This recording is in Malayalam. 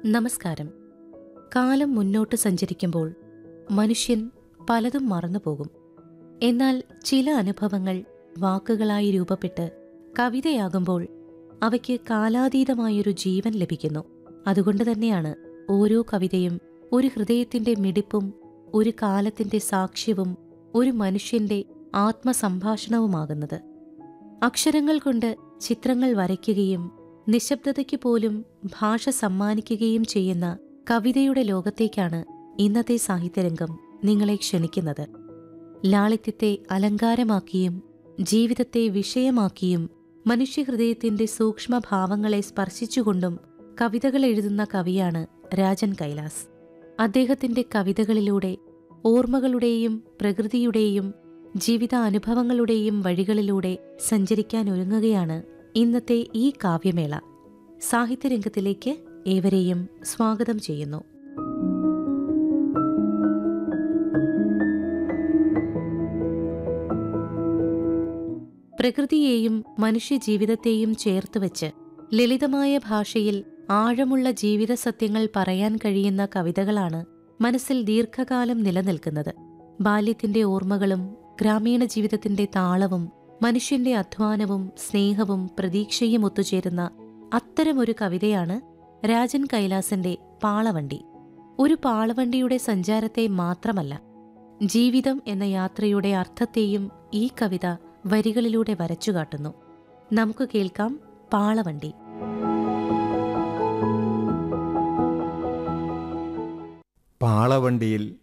നമസ്കാരം കാലം മുന്നോട്ട് സഞ്ചരിക്കുമ്പോൾ മനുഷ്യൻ പലതും മറന്നുപോകും എന്നാൽ ചില അനുഭവങ്ങൾ വാക്കുകളായി രൂപപ്പെട്ട് കവിതയാകുമ്പോൾ അവയ്ക്ക് കാലാതീതമായൊരു ജീവൻ ലഭിക്കുന്നു അതുകൊണ്ട് തന്നെയാണ് ഓരോ കവിതയും ഒരു ഹൃദയത്തിന്റെ മിടിപ്പും ഒരു കാലത്തിന്റെ സാക്ഷ്യവും ഒരു മനുഷ്യന്റെ ആത്മസംഭാഷണവുമാകുന്നത് അക്ഷരങ്ങൾ കൊണ്ട് ചിത്രങ്ങൾ വരയ്ക്കുകയും നിശബ്ദതയ്ക്ക് പോലും ഭാഷ സമ്മാനിക്കുകയും ചെയ്യുന്ന കവിതയുടെ ലോകത്തേക്കാണ് ഇന്നത്തെ സാഹിത്യരംഗം നിങ്ങളെ ക്ഷണിക്കുന്നത് ലാളിത്യത്തെ അലങ്കാരമാക്കിയും ജീവിതത്തെ വിഷയമാക്കിയും മനുഷ്യഹൃദയത്തിന്റെ സൂക്ഷ്മഭാവങ്ങളെ സ്പർശിച്ചുകൊണ്ടും കവിതകൾ എഴുതുന്ന കവിയാണ് രാജൻ കൈലാസ് അദ്ദേഹത്തിന്റെ കവിതകളിലൂടെ ഓർമ്മകളുടെയും പ്രകൃതിയുടെയും ജീവിതാനുഭവങ്ങളുടെയും വഴികളിലൂടെ സഞ്ചരിക്കാൻ ഒരുങ്ങുകയാണ് ഇന്നത്തെ ഈ കാവ്യമേള സാഹിത്യരംഗത്തിലേക്ക് ഏവരെയും സ്വാഗതം ചെയ്യുന്നു പ്രകൃതിയെയും മനുഷ്യജീവിതത്തെയും ചേർത്തുവച്ച് ലളിതമായ ഭാഷയിൽ ആഴമുള്ള ജീവിത സത്യങ്ങൾ പറയാൻ കഴിയുന്ന കവിതകളാണ് മനസ്സിൽ ദീർഘകാലം നിലനിൽക്കുന്നത് ബാല്യത്തിന്റെ ഓർമ്മകളും ഗ്രാമീണ ജീവിതത്തിന്റെ താളവും മനുഷ്യന്റെ അധ്വാനവും സ്നേഹവും പ്രതീക്ഷയും ഒത്തുചേരുന്ന അത്തരമൊരു കവിതയാണ് രാജൻ കൈലാസന്റെ പാളവണ്ടി ഒരു പാളവണ്ടിയുടെ സഞ്ചാരത്തെ മാത്രമല്ല ജീവിതം എന്ന യാത്രയുടെ അർത്ഥത്തെയും ഈ കവിത വരികളിലൂടെ വരച്ചുകാട്ടുന്നു നമുക്ക് കേൾക്കാം പാളവണ്ടി പാളവണ്ടിയിൽ